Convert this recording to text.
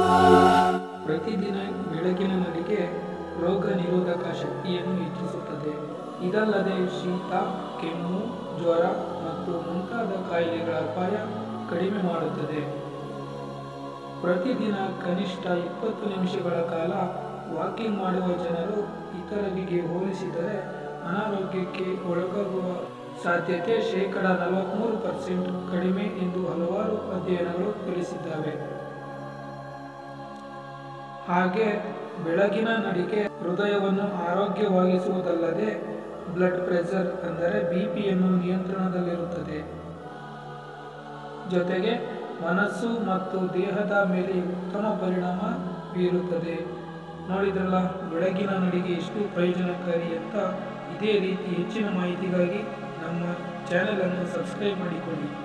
ಪ್ರತಿದಿನ ಬೆಳಗಿನ ನಡಿಗೆ ರೋಗ ನಿರೋಧಕ ಶಕ್ತಿಯನ್ನು ಹೆಚ್ಚಿಸುತ್ತದೆ ಇದಲ್ಲದೆ ಶೀತ ಕೆಮ್ಮು ಜ್ವರ ಮತ್ತು ಮುಂತಾದ ಕಾಯಿಲೆಗಳ ಅಪಾಯ ಕಡಿಮೆ ಮಾಡುತ್ತದೆ ಪ್ರತಿದಿನ ಕನಿಷ್ಠ ಇಪ್ಪತ್ತು ನಿಮಿಷಗಳ ಕಾಲ ವಾಕಿಂಗ್ ಮಾಡುವ ಜನರು ಇತರರಿಗೆ ಹೋಲಿಸಿದರೆ ಅನಾರೋಗ್ಯಕ್ಕೆ ಒಳಗಾಗುವ ಸಾಧ್ಯತೆ ಶೇಕಡ ನಲವತ್ತ್ಮೂರು ಪರ್ಸೆಂಟ್ ಕಡಿಮೆ ಎಂದು ಹಲವಾರು ಅಧ್ಯಯನಗಳು ತಿಳಿಸಿದ್ದಾವೆ ಹಾಗೆ ಬೆಳಗಿನ ನಡಿಗೆ ಹೃದಯವನ್ನು ಆರೋಗ್ಯವಾಗಿಸುವುದಲ್ಲದೆ ಬ್ಲಡ್ ಪ್ರೆಷರ್ ಅಂದರೆ ಬಿ ಪಿಯನ್ನು ನಿಯಂತ್ರಣದಲ್ಲಿರುತ್ತದೆ ಜೊತೆಗೆ ಮನಸ್ಸು ಮತ್ತು ದೇಹದ ಮೇಲೆ ಉತ್ತಮ ಪರಿಣಾಮ ಬೀರುತ್ತದೆ ನೋಡಿದ್ರಲ್ಲ ಬೆಳಗಿನ ನಡಿಗೆ ಎಷ್ಟು ಪ್ರಯೋಜನಕಾರಿ ಅಂತ ಇದೇ ರೀತಿ ಹೆಚ್ಚಿನ ಮಾಹಿತಿಗಾಗಿ ನಮ್ಮ ಚಾನೆಲನ್ನು ಸಬ್ಸ್ಕ್ರೈಬ್ ಮಾಡಿಕೊಳ್ಳಿ